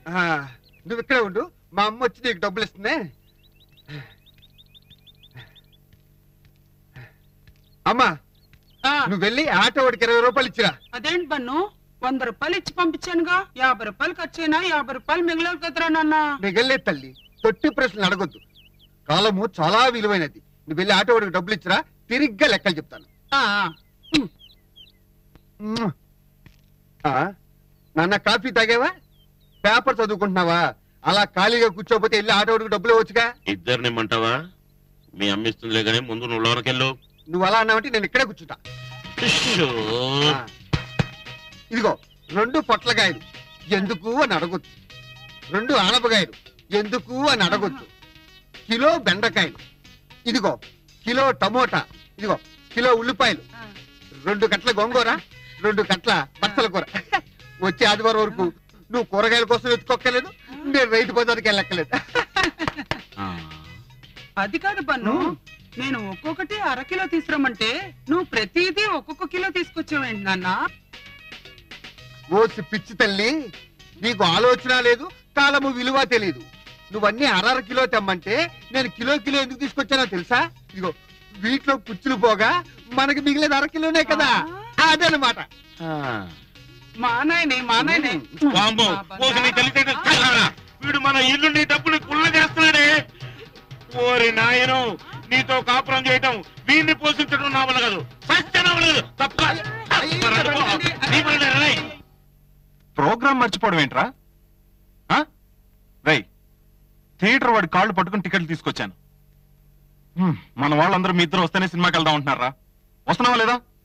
ఆ, నువ్వు ఇక్కడే ఉండు మా అమ్మ వచ్చి నీకు డబ్బులు ఇస్తుంది అమ్మా ఆ, నువ్వు వెళ్ళి ఆటో వాడికి ఇరవై రూపాయలు ఇచ్చిరా అదేంటి బన్ను వంద రూపాయలు ఇచ్చి పంపించానుగా యాభై రూపాయలు ఖర్చైనా యాభై రూపాయలు మిగలవు కదరా నాన్న మిగలే తల్లి తొట్టి ప్రశ్నలు అడగొద్దు కాలము చాలా విలువైనది నువ్వు వెళ్ళి ఆటో వాడికి డబ్బులు ఇచ్చిరా తిరిగ్గా లెక్కలు చెప్తాను ఆ, ఆ. మ్మ్. ఆ, నాన్న కాఫీ తాగావా పేపర్ చదువుకుంటున్నావా అలా ఖాళీగా కూర్చోపోతే వెళ్ళి ఆటో వాడికి డబ్బులు ఇవ్వచ్చుగా ఇద్దరిని ఇమ్మంటావా మీ అమ్మిస్తుందిలే కానీ ముందు నువ్వు లోనకెళ్ళు నువ్వు అలా అన్నావంటే నేను ఇక్కడే కూర్చుంటా ఇష్షో. ఆ. ఇదిగో రెండు పొట్లకాయలు ఎందుకు అని అడగొద్దు రెండు ఆనపకాయలు ఎందుకు అని అడగొద్దు కిలో బెండకాయలు ఇదిగో కిలో టమోటా ఇదిగో కిలో ఉల్లిపాయలు రెండు కట్ల గోంగూర రెండు కట్ల బచ్చల కూర వచ్చే ఆదివారం వరకు నువ్వు కూరగాయల కోసం ఎత్తుకోక్కర్లేదు నేను రైతు బజార్కి వెళ్ళక్కర్లేదు ఆ. అది కాదు బన్ను నేను ఒక్కొక్కటి అరకిలో తీసుకురమ్మంటే నువ్వు ప్రతిదీ ఒక్కొక్క కిలో తీసుకొచ్చావేంటి నాన్న ఓసి పిచ్చి తల్లి నీకు ఆలోచన లేదు కాలము విలువ తెలియదు నువ్వన్నీ అరర కిలో తెమ్మంటే నేను కిలో కిలో ఎందుకు తీసుకొచ్చానో తెలుసా ఇదిగో వీటిలో పుచ్చులు పోగా మనకి మిగిలేదు అర కిలోనే కదా అదనమాట ఆ. మా నాయనే మా నాయనే వామ్మో, ఓసి నీ తెలివితేటలు చల్లారా. వీడు మన ఇల్లు నీ డబ్బుని కుళ్ళ చేస్తున్నాడే ఓరి నాయను నీతో కాపురం చేయటం వీడిని పోషించడం నా వల్ల కాదు సత్య నా వల్ల కాదు తప్ప తప్ప రడుకో. నీ వల్ల రేయ్. ప్రోగ్రామ్ మర్చిపోవడం ఏంట్రా ఆ? రేయ్ థియేటర్ వాడి కాళ్ళు పట్టుకుని టికెట్లు తీసుకొచ్చాను హ్మ్, మన వాళ్ళందరూ మీ ఇద్దరు వస్తేనే సినిమాకి వెళ్దాం అంటున్నారా వస్తున్నావా లేదా